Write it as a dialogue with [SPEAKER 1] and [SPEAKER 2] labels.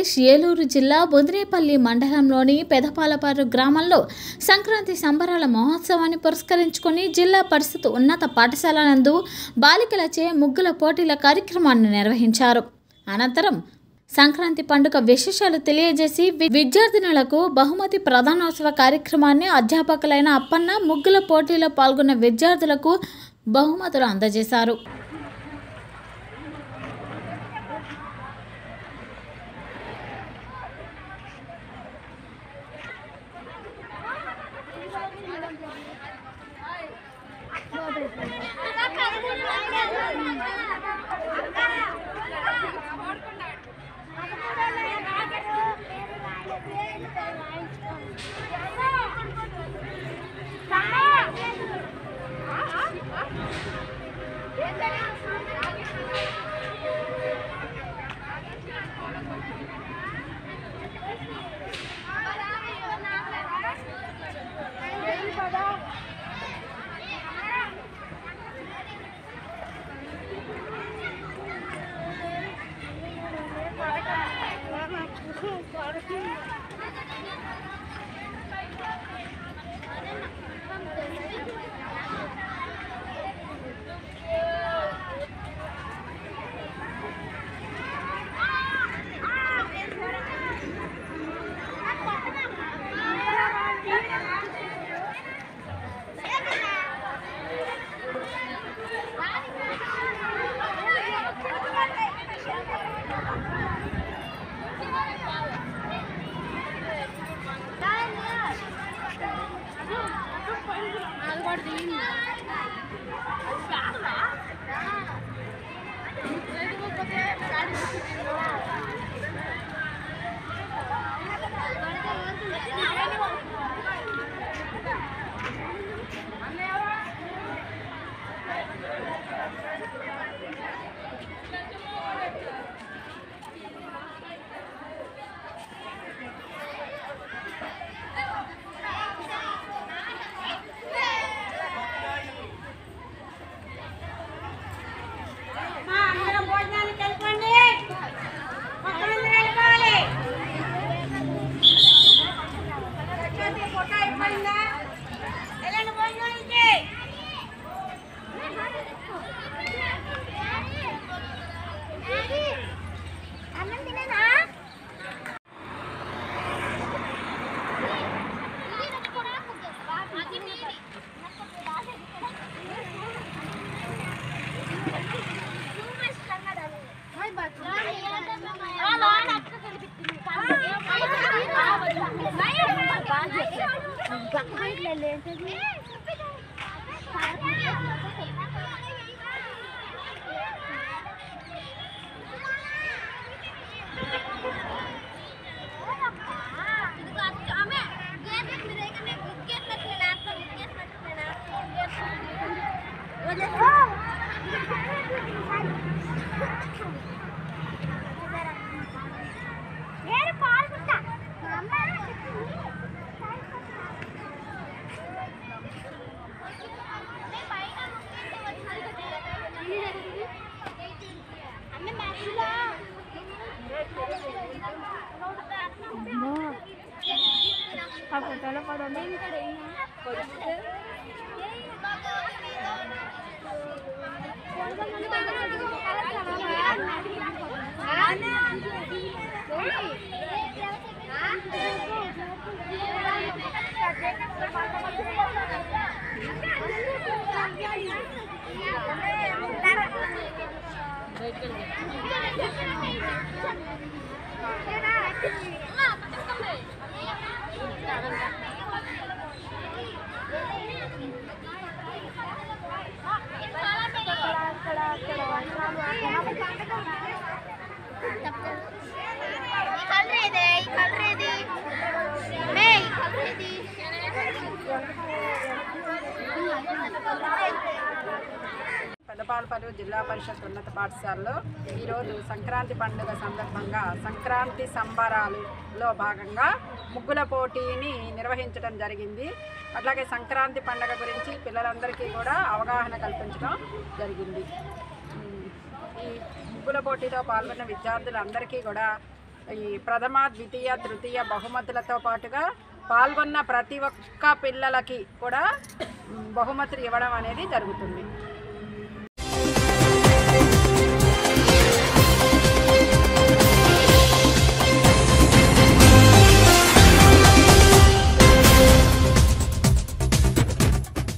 [SPEAKER 1] ఆంధ్రప్రదేశ్ ఏలూరు జిల్లా బొదిరేపల్లి మండలంలోని పెదపాలపారు గ్రామంలో సంక్రాంతి సంబరాల మహోత్సవాన్ని పురస్కరించుకొని జిల్లా పరిషత్ ఉన్నత పాఠశాల నందు బాలికలచే ముగ్గుల పోటీల కార్యక్రమాన్ని నిర్వహించారు అనంతరం సంక్రాంతి పండుగ విశేషాలు తెలియజేసి వి- విద్యార్థినులకు బహుమతి ప్రధానోత్సవ కార్యక్రమాన్ని అధ్యాపకులైన అప్పన్న ముగ్గుల పోటీలో పాల్గొన్న విద్యార్థులకు బహుమతులు అందజేశారు
[SPEAKER 2] మా అందరం భోజనానికి వెళ్ళిపోండి ఒక్కరందరూ వెళ్ళిపోవాలి ప్రకృతి ఫోటో అయిపోయిందా వెళ్ళండి భోజనానికి అన్నం తినేనా నేను పాల్గొంటా మా అమ్మ చెప్పింది అన్న మ్యాచ్లో ఆ ఫోటోలో పడండి కలర్ ఇది ఈ కలర్ ఇది మే ఈ కలర్ ఇది
[SPEAKER 3] పెద్దపాలపల్లి జిల్లా పరిషత్ ఉన్నత పాఠశాలలో ఈరోజు సంక్రాంతి పండుగ సందర్భంగా సంక్రాంతి సంబరాలులో భాగంగా ముగ్గుల పోటీని నిర్వహించడం జరిగింది అట్లాగే సంక్రాంతి పండుగ గురించి పిల్లలందరికీ కూడా అవగాహన కల్పించడం జరిగింది ఉమ్, ఈ ముగ్గుల పోటీలో పాల్గొన్న విద్యార్థులందరికీ కూడా ఈ ప్రథమ ద్వితీయ తృతీయ బహుమతులతో పాటుగా పాల్గొన్న ప్రతి ఒక్క పిల్లలకి కూడా మ్, బహుమతులు ఇవ్వడం అనేది జరుగుతుంది